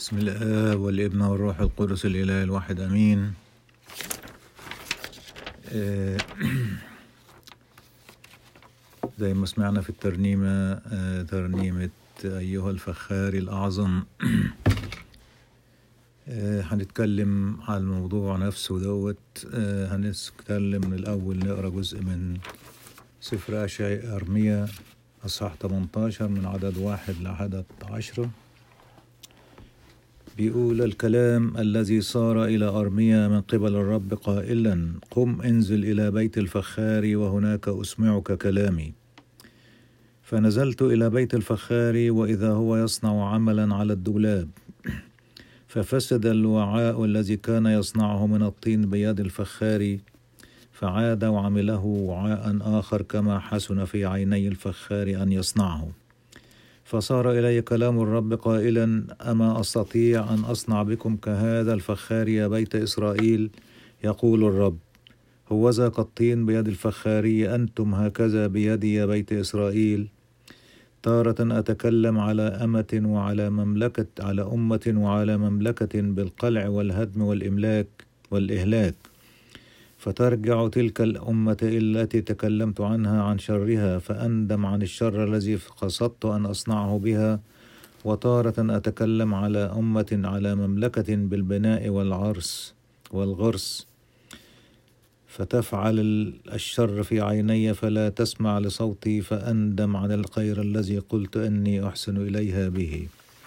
بسم الله والابن والروح القدس الإله الواحد أمين آه، زي ما سمعنا في الترنيمة آه، ترنيمة أيها الفخار الأعظم آه، هنتكلم على الموضوع نفسه دوت آه، هنتكلم من الأول نقرأ جزء من سفر أشعياء أرميا أصحاح 18 من عدد واحد لعدد عشرة بيقول الكلام الذي صار إلى أرميا من قبل الرب قائلا قم انزل إلى بيت الفخار وهناك أسمعك كلامي فنزلت إلى بيت الفخار وإذا هو يصنع عملا على الدولاب ففسد الوعاء الذي كان يصنعه من الطين بيد الفخار فعاد وعمله وعاء آخر كما حسن في عيني الفخار أن يصنعه فصار إلي كلام الرب قائلا أما أستطيع أن أصنع بكم كهذا الفخار يا بيت إسرائيل يقول الرب هوذا كالطين بيد الفخاري أنتم هكذا بيدي يا بيت إسرائيل تارة أتكلم على أمة وعلى مملكة على أمة وعلى مملكة بالقلع والهدم والإملاك والإهلاك فترجع تلك الأمة التي تكلمت عنها عن شرها فأندم عن الشر الذي قصدت أن أصنعه بها وتارة أتكلم على أمة على مملكة بالبناء والعرس والغرس فتفعل الشر في عيني فلا تسمع لصوتي فأندم عن الخير الذي قلت أني أحسن إليها به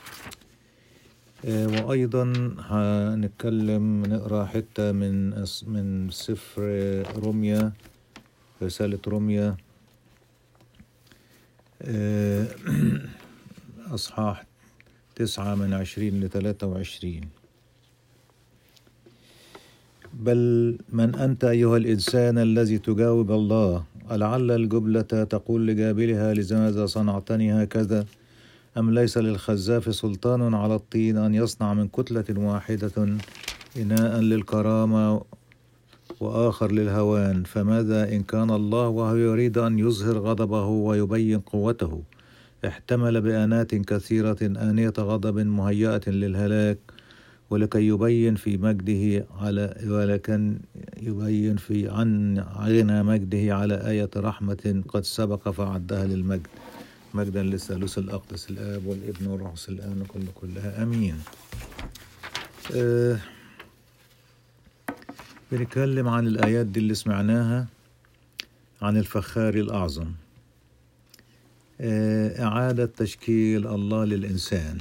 وأيضا هنتكلم نقرأ حتة من من سفر روميا رسالة روميا أصحاح تسعة من عشرين لثلاثة وعشرين بل من أنت أيها الإنسان الذي تجاوب الله ألعل الجبلة تقول لجابلها لماذا صنعتني هكذا أم ليس للخزاف سلطان على الطين أن يصنع من كتلة واحدة إناء للكرامة وآخر للهوان فماذا إن كان الله وهو يريد أن يظهر غضبه ويبين قوته احتمل بآنات كثيرة آنية غضب مهيئة للهلاك ولكي يبين في مجده على ولكن يبين في عن غنى مجده على آية رحمة قد سبق فعدها للمجد مجدا للثالوث الأقدس الآب والابن والروح الآن كل كلها أمين أه بنتكلم عن الآيات دي اللي سمعناها عن الفخار الأعظم أه إعادة تشكيل الله للإنسان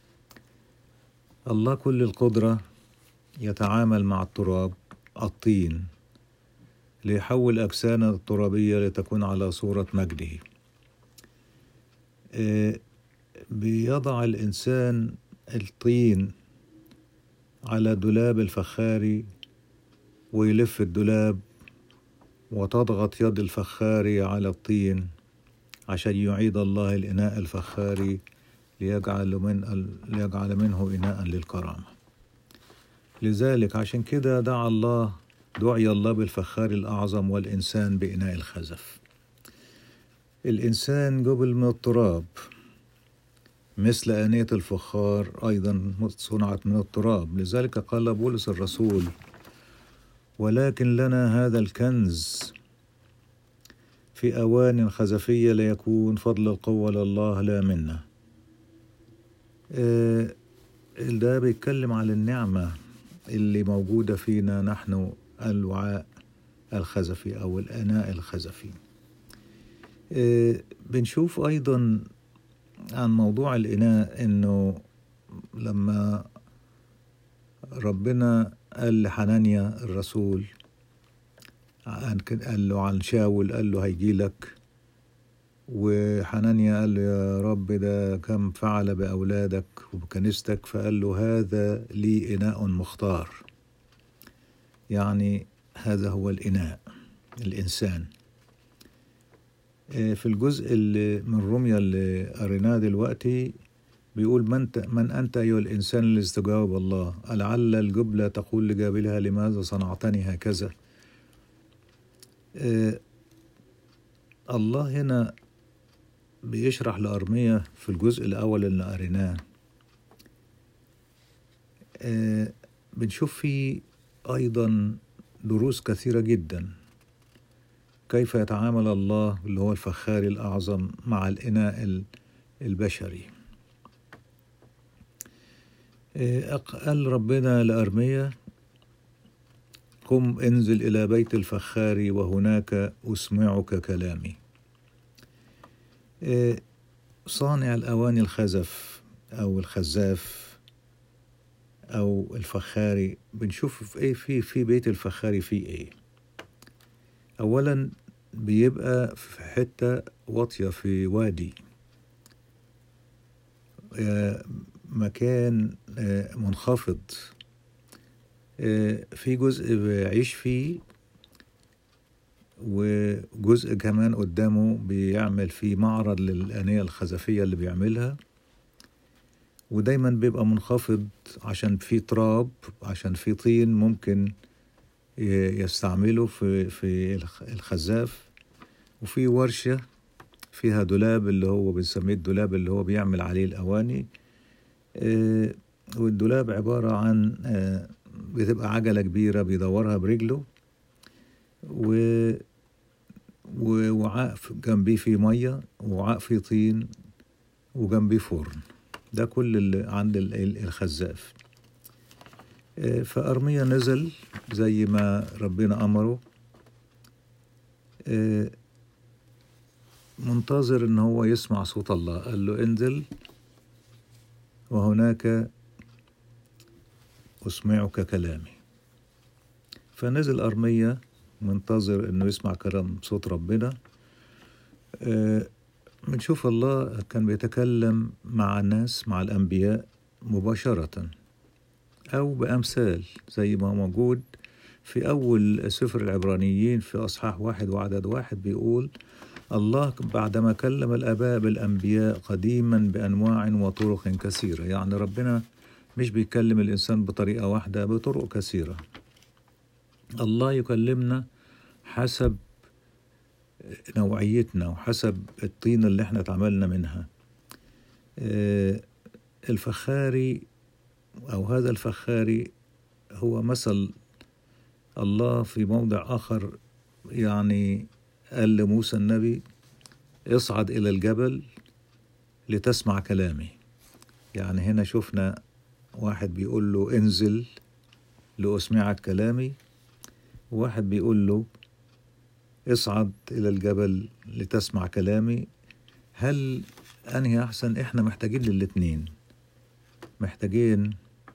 الله كل القدرة يتعامل مع التراب الطين ليحول أجسادنا الترابية لتكون على صورة مجده بيضع الإنسان الطين على دولاب الفخاري ويلف الدولاب وتضغط يد الفخاري على الطين عشان يعيد الله الإناء الفخاري ليجعل, من ليجعل منه إناء للكرامة لذلك عشان كده دعا الله دعي الله بالفخار الأعظم والإنسان بإناء الخزف الإنسان جبل من التراب مثل آنية الفخار أيضا صنعت من التراب لذلك قال بولس الرسول ولكن لنا هذا الكنز في أوان خزفية ليكون فضل القوة لله لا منا آه ده بيتكلم على النعمة اللي موجودة فينا نحن الوعاء الخزفي أو الأناء الخزفي بنشوف أيضا عن موضوع الإناء إنه لما ربنا قال لحنانيا الرسول قال له عن شاول قال له هيجي لك وحنانيا قال له يا رب ده كم فعل بأولادك وبكنيستك فقال له هذا لي إناء مختار يعني هذا هو الإناء الإنسان في الجزء اللي من روميا اللي قريناه دلوقتي بيقول من, من أنت أيها الإنسان اللي استجاب الله ألعل الجبلة تقول لجابلها لماذا صنعتني هكذا آه الله هنا بيشرح لأرمية في الجزء الأول اللي قريناه آه، بنشوف فيه أيضا دروس كثيرة جدا كيف يتعامل الله اللي هو الفخار الأعظم مع الإناء ال- البشري آه، قال ربنا لأرميا قم انزل إلى بيت الفخار وهناك أسمعك كلامي آه، صانع الأواني الخزف أو الخزاف أو الفخاري بنشوف في إيه في في بيت الفخاري في إيه أولا بيبقى في حتة واطية في وادي آه، مكان آه، منخفض آه، في جزء بيعيش فيه وجزء كمان قدامه بيعمل فيه معرض للآنية الخزفية اللي بيعملها ودايما بيبقى منخفض عشان فيه تراب عشان فيه طين ممكن ي- يستعمله في في الخ- الخزاف وفي ورشة فيها دولاب اللي هو بنسميه الدولاب اللي هو بيعمل عليه الأواني آه، والدولاب عبارة عن آه، بتبقى عجلة كبيرة بيدورها برجله و ووعاء ف- جنبيه فيه مية ووعاء فيه طين وجنبيه فرن ده كل اللي عند ال- ال- الخزاف آه، فأرميا نزل زي ما ربنا أمره آه، منتظر ان هو يسمع صوت الله قال له انزل وهناك اسمعك كلامي فنزل ارميا منتظر انه يسمع كلام صوت ربنا آه، بنشوف الله كان بيتكلم مع الناس مع الانبياء مباشره او بامثال زي ما موجود في اول سفر العبرانيين في اصحاح واحد وعدد واحد بيقول الله بعدما كلم الآباء بالأنبياء قديما بأنواع وطرق كثيرة يعني ربنا مش بيكلم الإنسان بطريقة واحدة بطرق كثيرة الله يكلمنا حسب نوعيتنا وحسب الطين اللي احنا اتعملنا منها آه، الفخاري أو هذا الفخاري هو مثل الله في موضع آخر يعني قال لموسى النبي اصعد إلى الجبل لتسمع كلامي يعني هنا شفنا واحد بيقول له انزل لأسمعك كلامي وواحد بيقول له اصعد إلى الجبل لتسمع كلامي هل أنهي أحسن إحنا محتاجين للاتنين محتاجين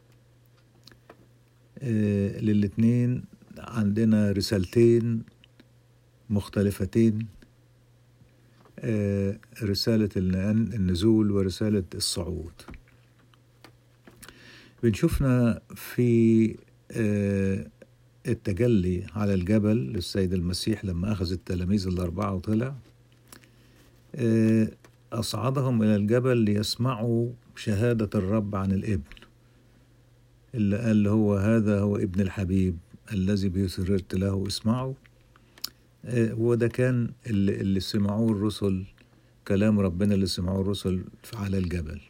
آه للاتنين عندنا رسالتين مختلفتين آه، رسالة الن- النزول ورسالة الصعود بنشوفنا في آه، التجلي على الجبل للسيد المسيح لما أخذ التلاميذ الأربعة وطلع آه، أصعدهم إلى الجبل ليسمعوا شهادة الرب عن الابن اللي قال هو هذا هو ابن الحبيب الذي به سررت له اسمعوا آه، وده كان اللي, اللي سمعوه الرسل كلام ربنا اللي سمعوه الرسل على الجبل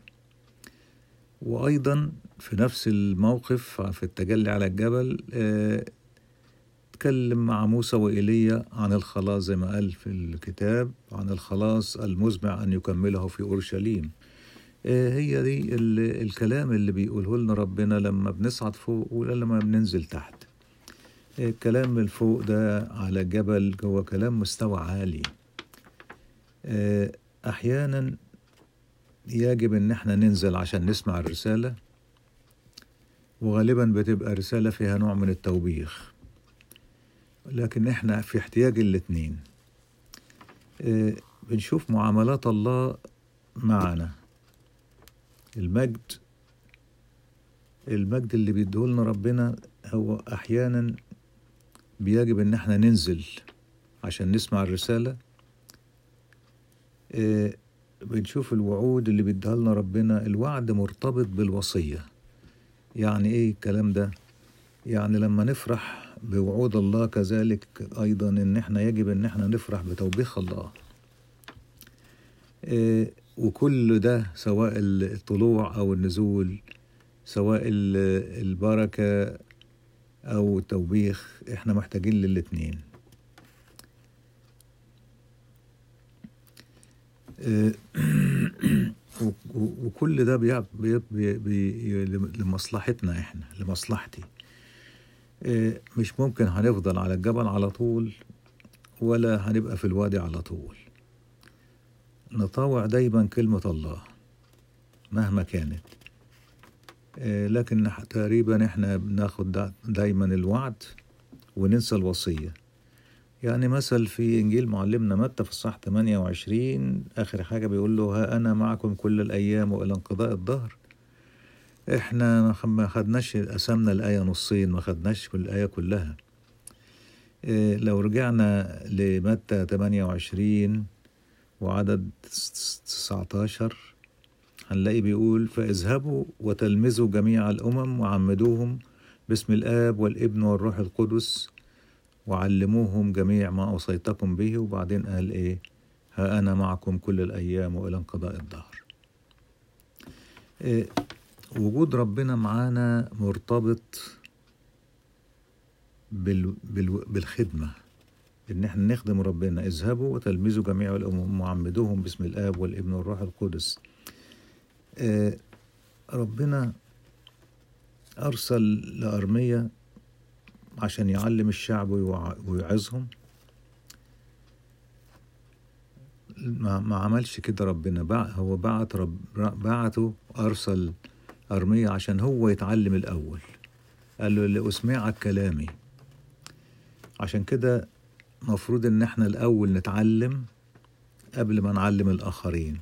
وأيضا في نفس الموقف في التجلي على الجبل آه، اتكلم مع موسى وإيليا عن الخلاص زي ما قال في الكتاب عن الخلاص المزمع أن يكمله في أورشليم آه، هي دي ال- الكلام اللي بيقوله لنا ربنا لما بنصعد فوق ولما بننزل تحت الكلام من فوق ده على الجبل هو كلام مستوى عالي آه، أحيانا يجب إن احنا ننزل عشان نسمع الرسالة وغالبا بتبقى رسالة فيها نوع من التوبيخ لكن احنا في احتياج الاتنين آه، بنشوف معاملات الله معنا المجد المجد اللي بيديهولنا ربنا هو أحيانا بيجب إن احنا ننزل عشان نسمع الرسالة آه، بنشوف الوعود اللي بيديها لنا ربنا الوعد مرتبط بالوصية يعني ايه الكلام ده يعني لما نفرح بوعود الله كذلك ايضا ان احنا يجب ان احنا نفرح بتوبيخ الله آه، وكل ده سواء الطلوع او النزول سواء ال- البركة أو التوبيخ إحنا محتاجين للاتنين آه، و- و- وكل ده بي بي بي بي لمصلحتنا إحنا لمصلحتي آه، مش ممكن هنفضل على الجبل على طول ولا هنبقى في الوادي على طول نطاوع دايما كلمة الله مهما كانت آه، لكن ح- تقريبا احنا بناخد دا- دايما الوعد وننسى الوصية يعني مثل في إنجيل معلمنا متى في الصح 28 آخر حاجة بيقول له ها أنا معكم كل الأيام وإلى انقضاء الدهر احنا ما خ- ما خدناش قسمنا الآية نصين ما خدناش كل الآية كلها إيه، لو رجعنا لمتى 28 وعدد 19 هنلاقي بيقول فاذهبوا وتلمذوا جميع الأمم وعمدوهم باسم الآب والابن والروح القدس وعلموهم جميع ما أوصيتكم به وبعدين قال إيه ها أنا معكم كل الأيام وإلى انقضاء الدهر إيه، وجود ربنا معانا مرتبط بال... بال... بالخدمة إن إحنا نخدم ربنا اذهبوا وتلمذوا جميع الأمم وعمدوهم باسم الآب والابن والروح القدس آه ربنا أرسل لأرمية عشان يعلم الشعب ويوع- ويوعظهم ما, ما عملش كده ربنا بع هو بعت رب بعته أرسل أرمية عشان هو يتعلم الأول قال له لأسمعك كلامي عشان كده مفروض ان احنا الاول نتعلم قبل ما نعلم الاخرين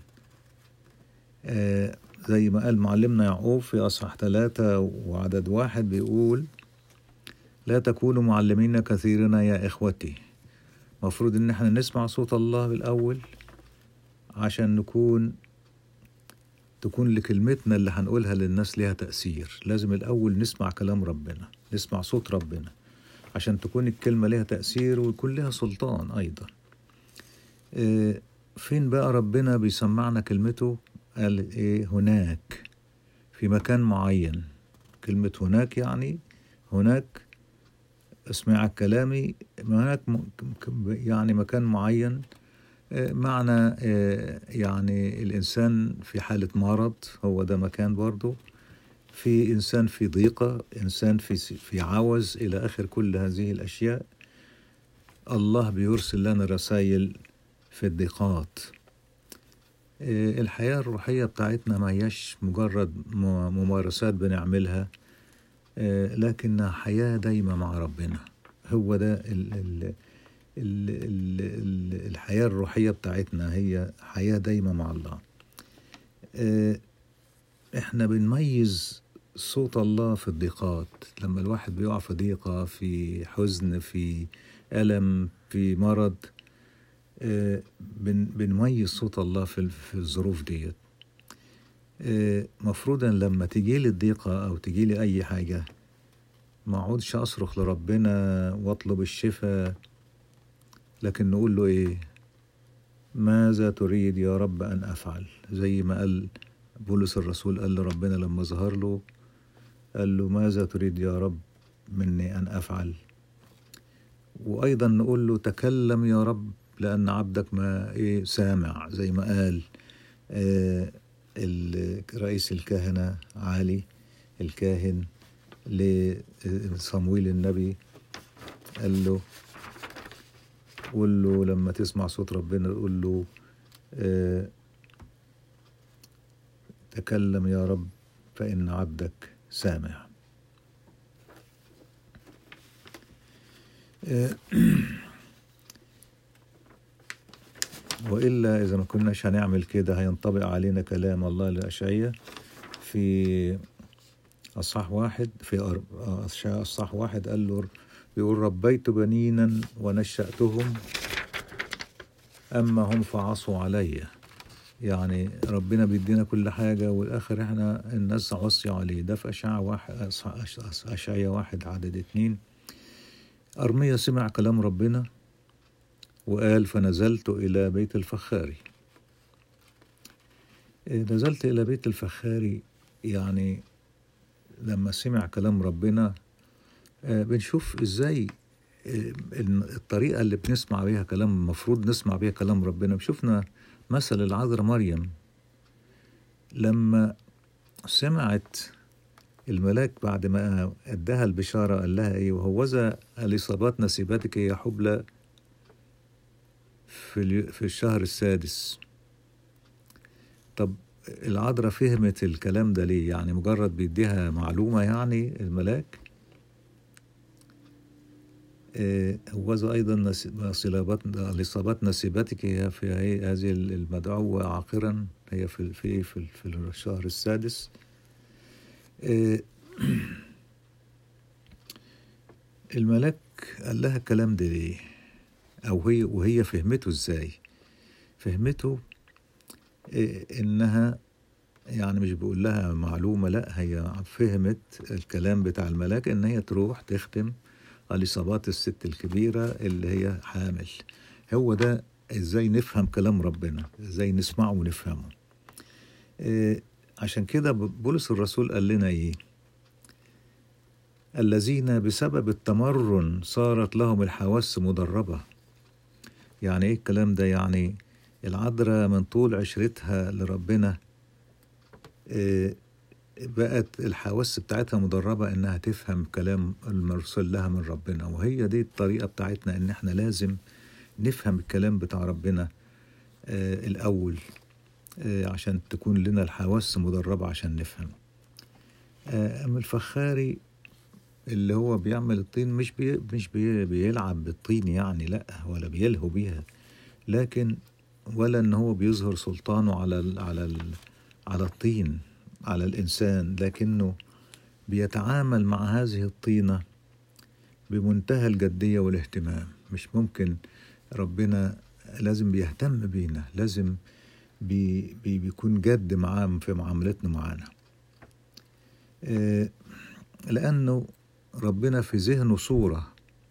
آه زي ما قال معلمنا يعقوب في اصحاح ثلاثة وعدد واحد بيقول لا تكونوا معلمين كثيرين يا اخوتي مفروض ان احنا نسمع صوت الله بالاول عشان نكون تكون لكلمتنا اللي هنقولها للناس ليها تأثير لازم الأول نسمع كلام ربنا نسمع صوت ربنا عشان تكون الكلمة لها تأثير ويكون لها سلطان أيضا آه، فين بقى ربنا بيسمعنا كلمته قال إيه هناك في مكان معين كلمة هناك يعني هناك اسمعك كلامي هناك م- يعني مكان معين آه، معنى آه، يعني الإنسان في حالة مرض هو ده مكان برضه في إنسان في ضيقة إنسان في في عوز إلى آخر كل هذه الأشياء الله بيرسل لنا رسائل في الضيقات إيه، الحياة الروحية بتاعتنا ما هياش مجرد م- ممارسات بنعملها إيه، لكنها حياة دايمة مع ربنا هو ده ال ال ال ال ال الحياة الروحية بتاعتنا هي حياة دايمة مع الله إيه، احنا بنميز صوت الله في الضيقات لما الواحد بيقع في ضيقة في حزن في ألم في مرض آه، بن بنميز صوت الله في ال- في الظروف ديت آه، مفروضا لما تجيلي الضيقة أو تجيلي أي حاجة ما اقعدش أصرخ لربنا وأطلب الشفاء لكن نقول له إيه ماذا تريد يا رب أن أفعل زي ما قال بولس الرسول قال لربنا لما ظهر له قال له ماذا تريد يا رب مني أن أفعل وأيضا نقول له تكلم يا رب لأن عبدك ما إيه سامع زي ما قال آه ال- رئيس الكهنة علي الكاهن لصمويل النبي قال له قول له لما تسمع صوت ربنا قول له آه تكلم يا رب فإن عبدك سامع آه، وإلا إذا ما كناش هنعمل كده هينطبق علينا كلام الله لأشعية في أصح واحد في أر- آه، أشعياء أصح واحد قال له بيقول ربيت بنينا ونشأتهم أما هم فعصوا علي يعني ربنا بيدينا كل حاجة والآخر إحنا الناس عصي عليه ده في أشعة واحد أشعية واحد عدد اتنين أرميا سمع كلام ربنا وقال فنزلت إلى بيت الفخاري إيه، نزلت إلى بيت الفخاري يعني لما سمع كلام ربنا آه، بنشوف ازاي آه، إن الطريقة اللي بنسمع بيها كلام المفروض نسمع بيها كلام ربنا شفنا مثل العذراء مريم لما سمعت الملاك بعد ما اداها البشارة قال لها ايه وهوذا الإصابات نسيبتك يا حبلى في, اليو- في الشهر السادس طب العذراء فهمت الكلام ده ليه يعني مجرد بيديها معلومة يعني الملاك آه، هوذا أيضا نس- صلابات الإصابات نسيبتك هي في هي- هذه المدعوة عاقرا هي في في في, في الشهر السادس آه، الملاك قال لها الكلام ده ليه أو هي وهي فهمته إزاي فهمته آه، إنها يعني مش بقول لها معلومة لا هي فهمت الكلام بتاع الملاك إن هي تروح تختم الإصابات الست الكبيرة اللي هي حامل هو ده إزاي نفهم كلام ربنا إزاي نسمعه ونفهمه إيه عشان كده ب- بولس الرسول قال لنا إيه الذين بسبب التمرن صارت لهم الحواس مدربة يعني إيه الكلام ده يعني العذراء من طول عشرتها لربنا إيه بقت الحواس بتاعتها مدربة إنها تفهم كلام المرسل لها من ربنا وهي دي الطريقة بتاعتنا إن إحنا لازم نفهم الكلام بتاع ربنا آه الأول آه عشان تكون لنا الحواس مدربة عشان نفهم آه أما الفخاري اللي هو بيعمل الطين مش بي مش بي بيلعب بالطين يعني لا ولا بيلهو بيها لكن ولا ان هو بيظهر سلطانه على ال على ال على الطين على الانسان لكنه بيتعامل مع هذه الطينه بمنتهى الجديه والاهتمام مش ممكن ربنا لازم بيهتم بينا لازم بي بي بيكون جد معاه في معاملتنا معانا آه، لأنه ربنا في ذهنه صورة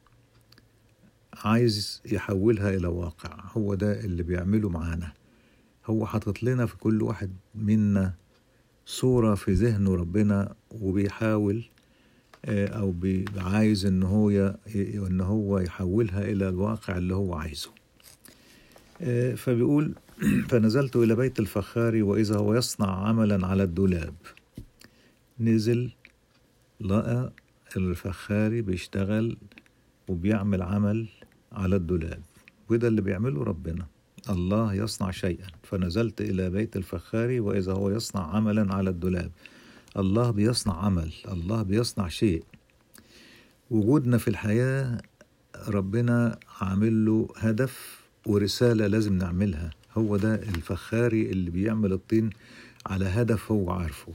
عايز يحولها إلى واقع هو ده اللي بيعمله معانا هو حاطط لنا في كل واحد منا صورة في ذهنه ربنا وبيحاول آه، أو بي- عايز إن هو ي- ي- إن هو يحولها إلى الواقع اللي هو عايزه آه، فبيقول فنزلت إلى بيت الفخار وإذا هو يصنع عملا على الدولاب نزل لقى الفخاري بيشتغل وبيعمل عمل على الدولاب وده اللي بيعمله ربنا الله يصنع شيئا فنزلت إلى بيت الفخاري وإذا هو يصنع عملا على الدولاب الله بيصنع عمل الله بيصنع شيء وجودنا في الحياة ربنا عامل له هدف ورسالة لازم نعملها هو ده الفخاري اللي بيعمل الطين على هدف هو عارفه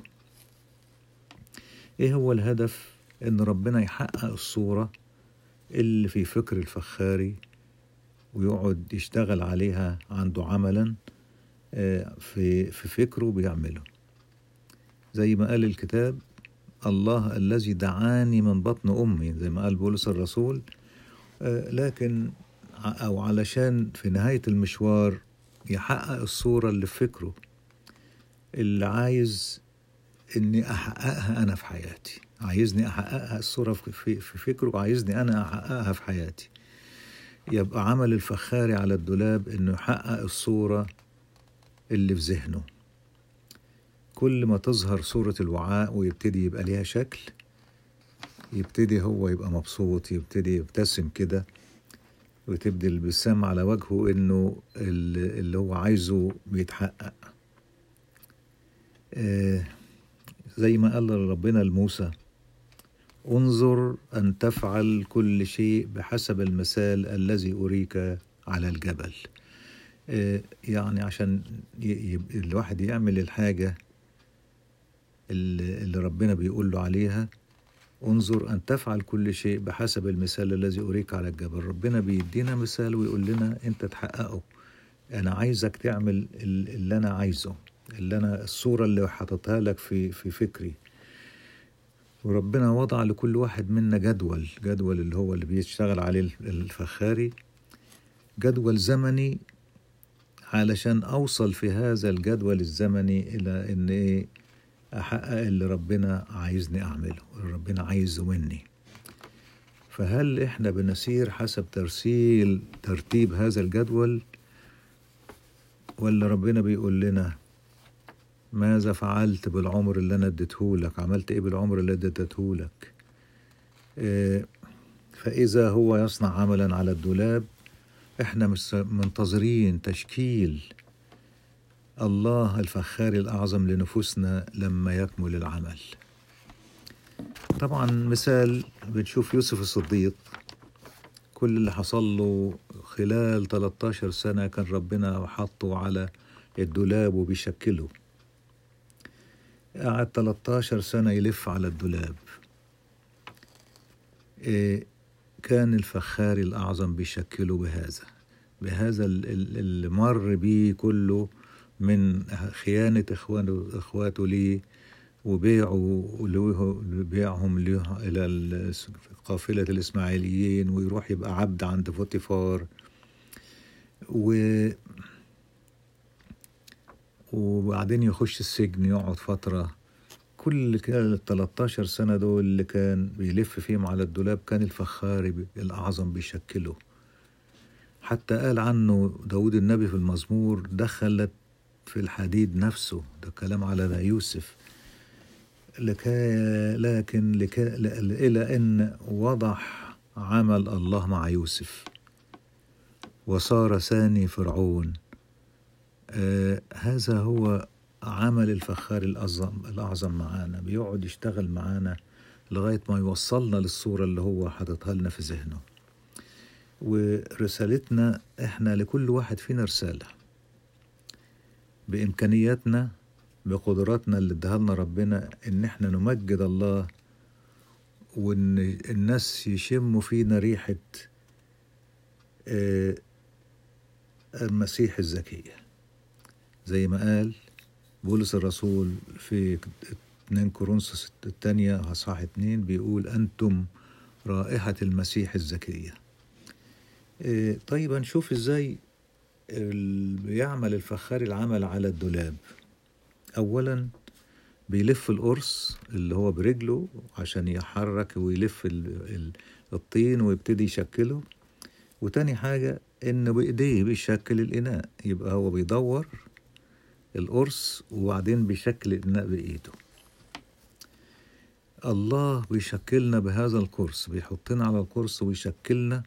ايه هو الهدف ان ربنا يحقق الصورة اللي في فكر الفخاري ويقعد يشتغل عليها عنده عملا آه، في في فكره بيعمله زي ما قال الكتاب الله الذي دعاني من بطن امي زي ما قال بولس الرسول آه، لكن ع- او علشان في نهاية المشوار يحقق الصورة اللي في فكره اللي عايز اني احققها انا في حياتي عايزني احققها الصورة في, في, في فكره وعايزني انا احققها في حياتي يبقى عمل الفخاري على الدولاب انه يحقق الصورة اللي في ذهنه كل ما تظهر صورة الوعاء ويبتدي يبقى ليها شكل يبتدي هو يبقى مبسوط يبتدي يبتسم كده وتبدي الابتسام على وجهه انه ال- اللي هو عايزه بيتحقق آه زي ما قال ربنا لموسى انظر ان تفعل كل شيء بحسب المثال الذي اريك على الجبل آه يعني عشان ي- ي- الواحد يعمل الحاجه اللي اللي ربنا بيقول له عليها انظر أن تفعل كل شيء بحسب المثال الذي أريك على الجبل ربنا بيدينا مثال ويقول لنا أنت تحققه أنا عايزك تعمل ال- اللي أنا عايزه اللي أنا الصورة اللي حاططها لك في في فكري وربنا وضع لكل واحد منا جدول جدول اللي هو اللي بيشتغل عليه الف- الفخاري جدول زمني علشان أوصل في هذا الجدول الزمني إلى إن إيه أحقق اللي ربنا عايزني أعمله اللي ربنا عايزه مني فهل إحنا بنسير حسب ترسيل ترتيب هذا الجدول ولا ربنا بيقول لنا ماذا فعلت بالعمر اللي أنا اديتهولك عملت إيه بالعمر اللي اديتهولك إيه فإذا هو يصنع عملا على الدولاب إحنا مس- منتظرين تشكيل الله الفخار الأعظم لنفوسنا لما يكمل العمل طبعا مثال بنشوف يوسف الصديق كل اللي حصل له خلال 13 سنة كان ربنا حطه على الدولاب وبيشكله قعد 13 سنة يلف على الدولاب إيه، كان الفخار الأعظم بيشكله بهذا بهذا ال- ال- اللي مر بيه كله من خيانة إخوانه إخواته ليه وبيعه له- بيعهم له إلى ال- قافلة الإسماعيليين ويروح يبقى عبد عند فوتيفار و وبعدين يخش السجن يقعد فترة كل كده ال 13 سنة دول اللي كان بيلف فيهم على الدولاب كان الفخار بي- الأعظم بيشكله حتى قال عنه داود النبي في المزمور دخلت في الحديد نفسه ده كلام على يوسف لكي لكن لكي إلى أن وضح عمل الله مع يوسف وصار ثاني فرعون آه هذا هو عمل الفخار الأعظم الأعظم معانا بيقعد يشتغل معانا لغاية ما يوصلنا للصورة اللي هو حاططها لنا في ذهنه ورسالتنا احنا لكل واحد فينا رسالة بإمكانياتنا بقدراتنا اللي اداها لنا ربنا ان احنا نمجد الله وان الناس يشموا فينا ريحة آه، المسيح الزكية زي ما قال بولس الرسول في 2 كورنثوس الثانية أصحاح 2 بيقول أنتم رائحة المسيح الزكية إيه، طيب هنشوف ازاي ال- بيعمل الفخار العمل على الدولاب أولا بيلف القرص اللي هو برجله عشان يحرك ويلف ال- ال- الطين ويبتدي يشكله وتاني حاجة إن بإيديه بيشكل الإناء يبقى هو بيدور القرص وبعدين بيشكل الإناء بإيده الله بيشكلنا بهذا القرص بيحطنا على القرص ويشكلنا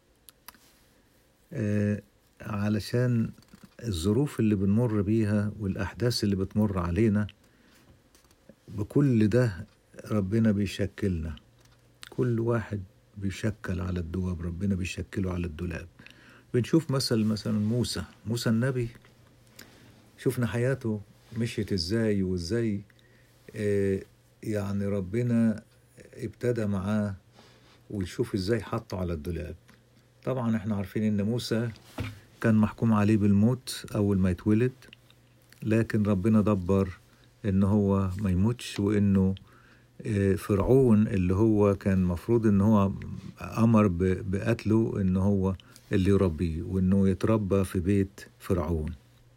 آه علشان الظروف اللي بنمر بيها والأحداث اللي بتمر علينا بكل ده ربنا بيشكلنا كل واحد بيشكل على الدواب ربنا بيشكله على الدولاب بنشوف مثل مثلا موسى موسى النبي شفنا حياته مشيت ازاي وازاي آه، يعني ربنا ابتدى معاه ويشوف ازاي حطه على الدولاب طبعا احنا عارفين ان موسى كان محكوم عليه بالموت اول ما يتولد لكن ربنا دبر ان هو ما يموتش وانه آه، فرعون اللي هو كان مفروض ان هو امر ب- بقتله ان هو اللي يربيه وانه يتربى في بيت فرعون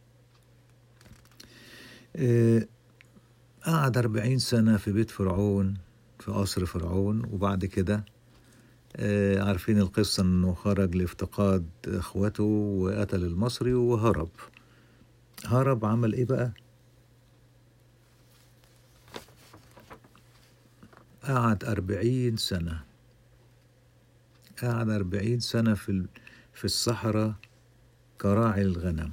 آه، قعد أربعين سنة في بيت فرعون في قصر فرعون وبعد كده آه، عارفين القصة انه خرج لافتقاد اخوته وقتل المصري وهرب هرب عمل ايه بقى قعد أربعين سنة قعد أربعين سنة في ال- في الصحراء كراعي الغنم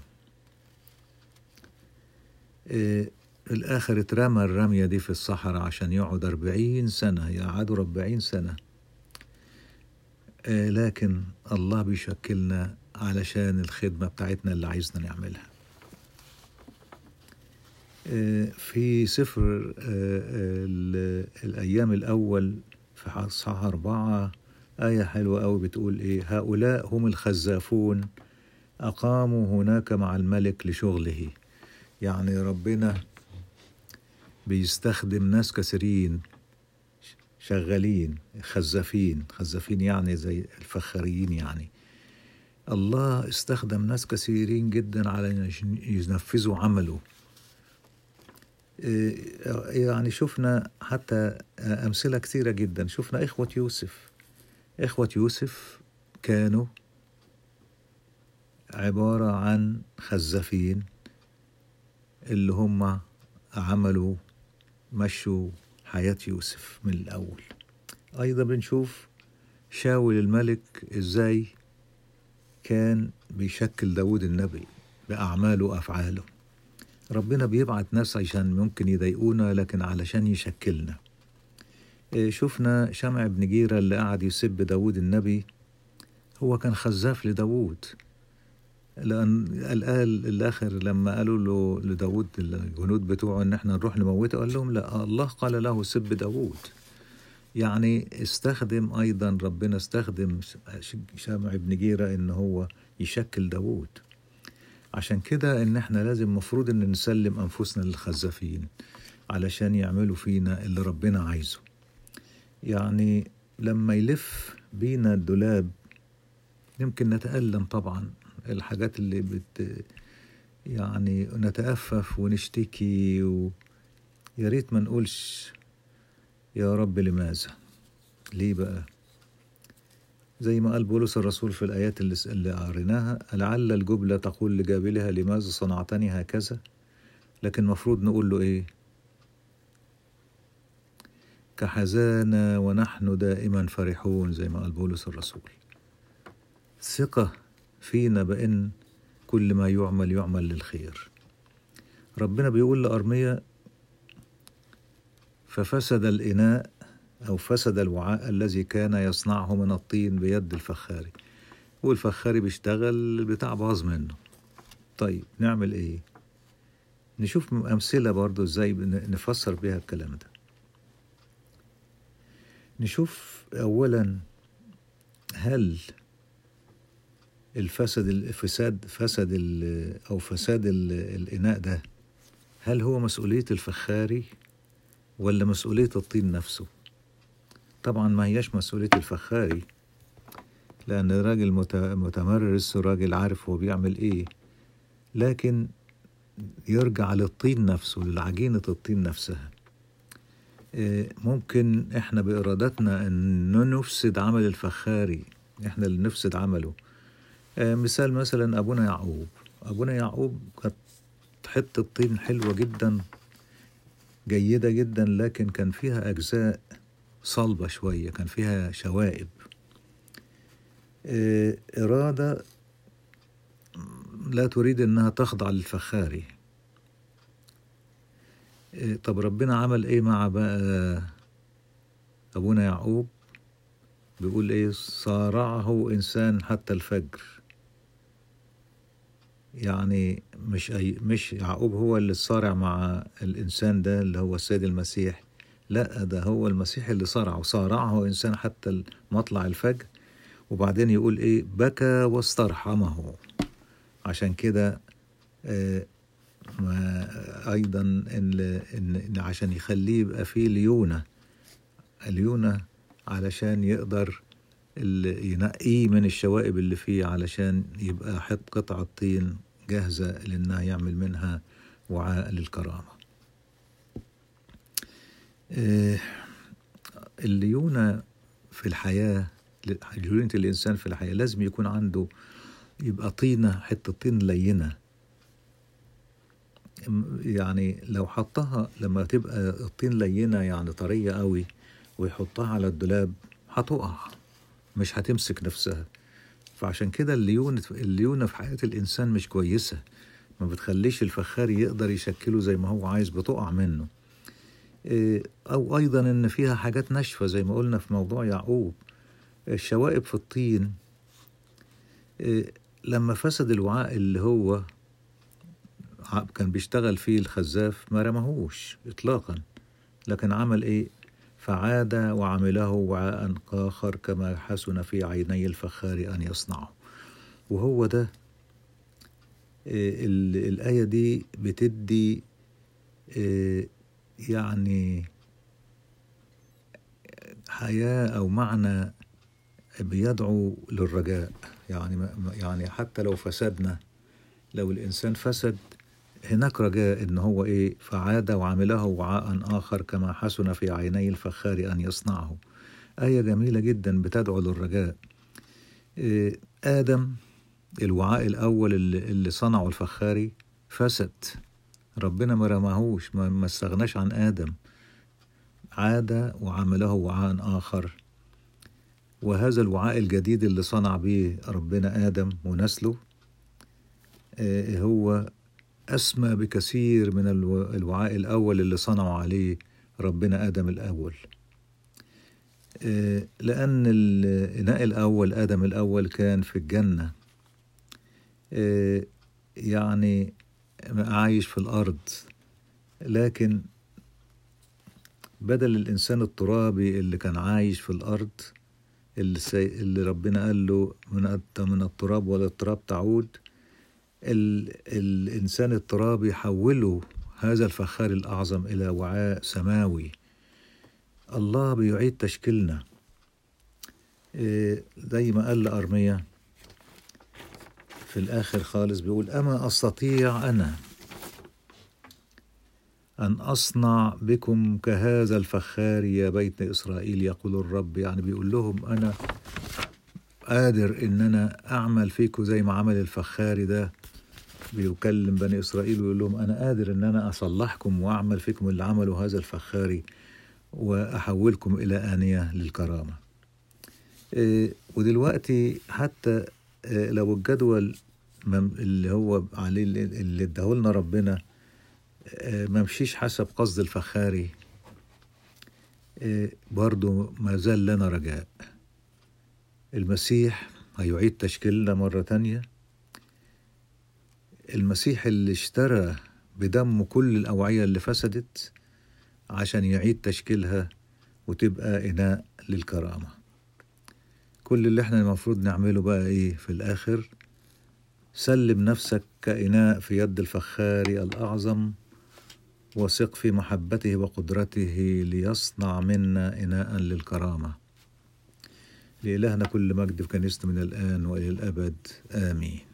إيه الآخر اترمى الرمية دي في الصحراء عشان يقعد أربعين سنة يقعدوا أربعين سنة إيه لكن الله بيشكلنا علشان الخدمة بتاعتنا اللي عايزنا نعملها إيه في سفر آه، ال- الأيام الأول في أصحاح أربعة آية حلوة أوي بتقول إيه هؤلاء هم الخزافون أقاموا هناك مع الملك لشغله يعني ربنا بيستخدم ناس كثيرين شغالين خزافين خزافين يعني زي الفخاريين يعني الله استخدم ناس كثيرين جدا على إن ينفذوا عمله يعني شفنا حتى أمثلة كثيرة جدا شفنا إخوة يوسف إخوة يوسف كانوا عبارة عن خزافين اللي هم عملوا مشوا حياة يوسف من الأول أيضا بنشوف شاول الملك إزاي كان بيشكل داود النبي بأعماله وأفعاله ربنا بيبعت ناس عشان ممكن يضايقونا لكن علشان يشكلنا شفنا شمع بن جيرة اللي قعد يسب داود النبي هو كان خزاف لداود لأن الآل الآخر لما قالوا له لداود الجنود بتوعه إن إحنا نروح نموته قال لهم لا الله قال له سب داود يعني استخدم أيضا ربنا استخدم شمع بن جيرة إن هو يشكل داود عشان كده إن إحنا لازم مفروض إن نسلم أنفسنا للخزافين علشان يعملوا فينا اللي ربنا عايزه يعني لما يلف بينا الدولاب يمكن نتألم طبعا الحاجات اللي بت يعني نتأفف ونشتكي و... يا ريت ما نقولش يا رب لماذا ليه بقى زي ما قال بولس الرسول في الآيات اللي, اللي قريناها لعل الجبلة تقول لجابلها لماذا صنعتني هكذا لكن مفروض نقول له إيه كحزانا ونحن دائما فرحون زي ما قال بولس الرسول ثقة فينا بأن كل ما يعمل يعمل للخير ربنا بيقول لأرمية ففسد الإناء أو فسد الوعاء الذي كان يصنعه من الطين بيد الفخاري والفخاري بيشتغل البتاع باظ منه طيب نعمل ايه نشوف أمثلة برضو ازاي نفسر بيها الكلام ده نشوف أولا هل الفسد الفساد فسد أو فساد الإناء ده هل هو مسؤولية الفخاري ولا مسؤولية الطين نفسه طبعا ما هياش مسؤولية الفخاري لأن الراجل متمرس وراجل عارف هو بيعمل إيه لكن يرجع للطين نفسه للعجينة الطين نفسها ممكن احنا بإرادتنا أن نفسد عمل الفخاري احنا اللي نفسد عمله مثال مثلا أبونا يعقوب أبونا يعقوب كانت حتة طين حلوة جدا جيدة جدا لكن كان فيها أجزاء صلبة شوية كان فيها شوائب إرادة لا تريد أنها تخضع للفخاري طب ربنا عمل إيه مع بقى أبونا يعقوب بيقول إيه صارعه إنسان حتى الفجر يعني مش أي مش يعقوب هو اللي صارع مع الإنسان ده اللي هو السيد المسيح لا ده هو المسيح اللي صارعه صارعه إنسان حتى مطلع الفجر وبعدين يقول إيه بكى واسترحمه عشان كده آه ما أيضا إن, إن عشان يخليه يبقى فيه ليونة ليونة علشان يقدر ينقيه من الشوائب اللي فيه علشان يبقى حط قطعة طين جاهزة لأنها يعمل منها وعاء للكرامة الليونة في الحياة ليونة الإنسان في الحياة لازم يكون عنده يبقى طينة حتة طين لينة يعني لو حطها لما تبقى الطين لينة يعني طرية قوي ويحطها على الدولاب هتقع مش هتمسك نفسها فعشان كده الليونة الليونة في حياة الإنسان مش كويسة ما بتخليش الفخاري يقدر يشكله زي ما هو عايز بتقع منه أو أيضا إن فيها حاجات ناشفة زي ما قلنا في موضوع يعقوب الشوائب في الطين لما فسد الوعاء اللي هو كان بيشتغل فيه الخزاف ما رماهوش إطلاقا لكن عمل إيه فعاد وعمله وعاء آخر كما حسن في عيني الفخار أن يصنعه وهو ده الآية دي بتدي يعني حياة أو معنى بيدعو للرجاء يعني يعني حتى لو فسدنا لو الإنسان فسد هناك رجاء إن هو إيه فعاد وعمله وعاء آخر كما حسن في عيني الفخار أن يصنعه آية جميلة جدا بتدعو للرجاء إيه آدم الوعاء الأول اللي, اللي صنعه الفخاري فسد ربنا ما رماهوش ما, ما استغناش عن آدم عاد وعمله وعاء آخر وهذا الوعاء الجديد اللي صنع به ربنا آدم ونسله آه هو أسمى بكثير من الوعاء الأول اللي صنعوا عليه ربنا آدم الأول آه لأن الإناء الأول آدم الأول كان في الجنة آه يعني عايش في الأرض لكن بدل الإنسان الترابي اللي كان عايش في الأرض اللي, سي... اللي ربنا قال له من من التراب ولا التراب تعود ال... الإنسان الترابي حوله هذا الفخار الأعظم إلى وعاء سماوي الله بيعيد تشكيلنا زي ما قال لأرميا في الآخر خالص بيقول أما أستطيع أنا أن أصنع بكم كهذا الفخار يا بيت إسرائيل يقول الرب يعني بيقول لهم أنا قادر إن أنا أعمل فيكم زي ما عمل الفخاري ده بيكلم بني إسرائيل ويقول لهم أنا قادر إن أنا أصلحكم وأعمل فيكم اللي عمله هذا الفخاري وأحولكم إلى آنية للكرامة إيه ودلوقتي حتى إيه لو الجدول اللي هو عليه اللي اداهولنا ربنا ما مشيش حسب قصد الفخاري برضو ما زال لنا رجاء المسيح هيعيد تشكيلنا مرة تانية المسيح اللي اشترى بدمه كل الأوعية اللي فسدت عشان يعيد تشكيلها وتبقى إناء للكرامة كل اللي احنا المفروض نعمله بقى ايه في الآخر سلم نفسك كإناء في يد الفخار الأعظم وثق في محبته وقدرته ليصنع منا إناء للكرامة لإلهنا كل مجد في كنيسته من الآن وإلى الأبد آمين